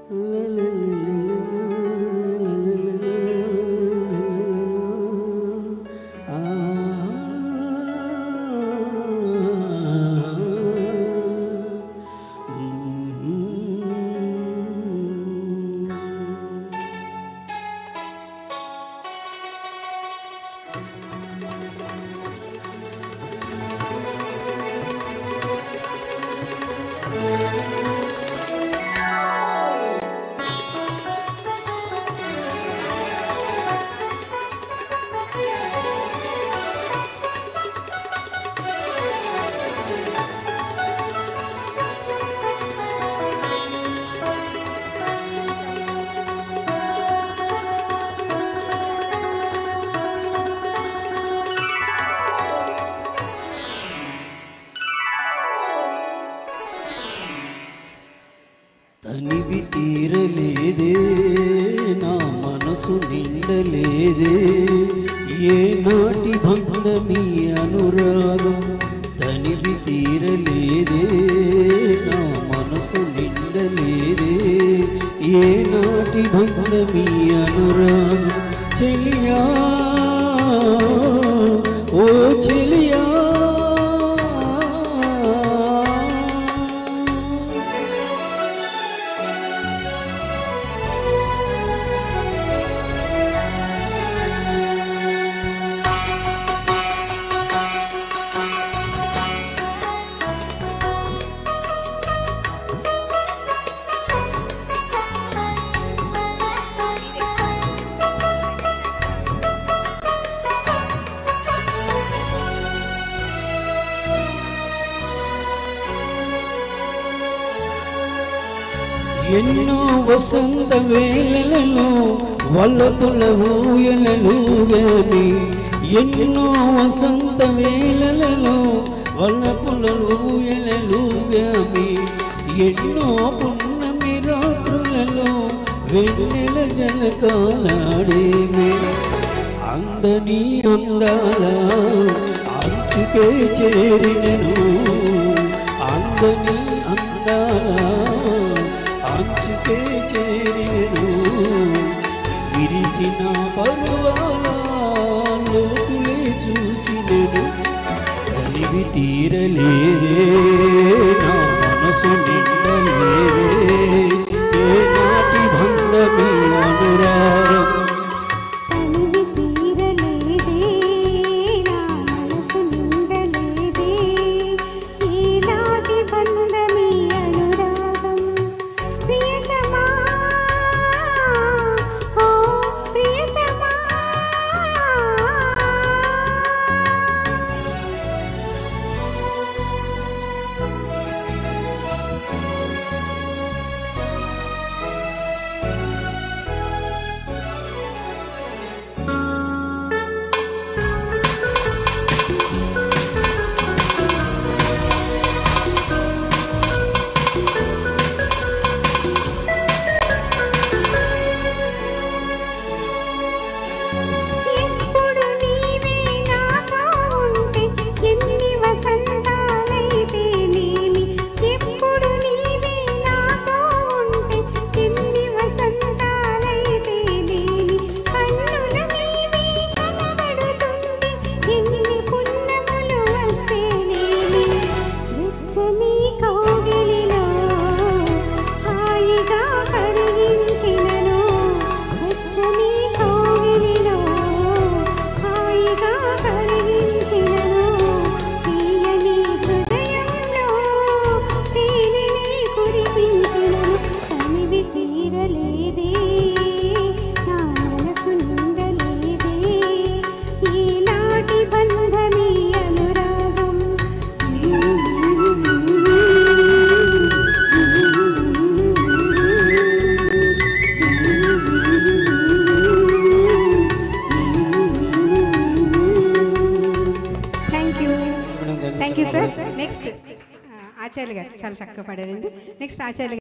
తనివి తీరలేదే నా మనసు నిండలేదే ఏ నాటి బంధమీ అనురాగం తనివి తీరలేదే నా మనసు నిండలేదే ఏ నాటి బంధమీ అనురాగం చెలియా ఓ చెలియా ఎన్నో వసంత వేళలలో వల్లతుల ఊయలలు గాని ఎన్నో వసంత వేళలలో వల్లపుల ఊయలలు గాని ఎన్నో పున్నమి రాత్రులలో వెన్నెల జలకాలాడేమి అందని అందాల అంచుకే చేరినను అందని అందాల అంచుకే చేరినను విరిసిన పర్వాల లోతులే చూసినను కలివి తీరలేదే నా మనసు నిండలేదే ఏ నాటి బంధమీ అనురాగం తనివి తీరలేదే నా మనసు నిండలేదే ఈనాటి బంధమీ అనురాగం ప్రియతమా ఓ ప్రియతమా ఎప్పుడు నీవే నాతో ఉంటే ఎన్ని వసంతాలైతేనేమి ఎప్పుడు నీవే నాతో ఉంటే ఎన్ని వసంతాలైతేనేమి కన్నుల నీవే కనబడుతుంటే ఎన్ని పున్నములు వస్తేనేమి వెచ్చని కౌగిలిలో హాయిగా కరిగించినను వెచ్చని కౌగిలిలో హాయిగా కరిగించినను తీయని హృదయంలో తేనెనే కురిపించినను తనివి తీరలేదే నా మనసు నిండలేదే ఈనాటి బంధమీ అనురాగం thank you thank you sir next Acharya గారు చాలా చక్కగా పాడారండి నెక్స్ట్ ఆచార్య గారు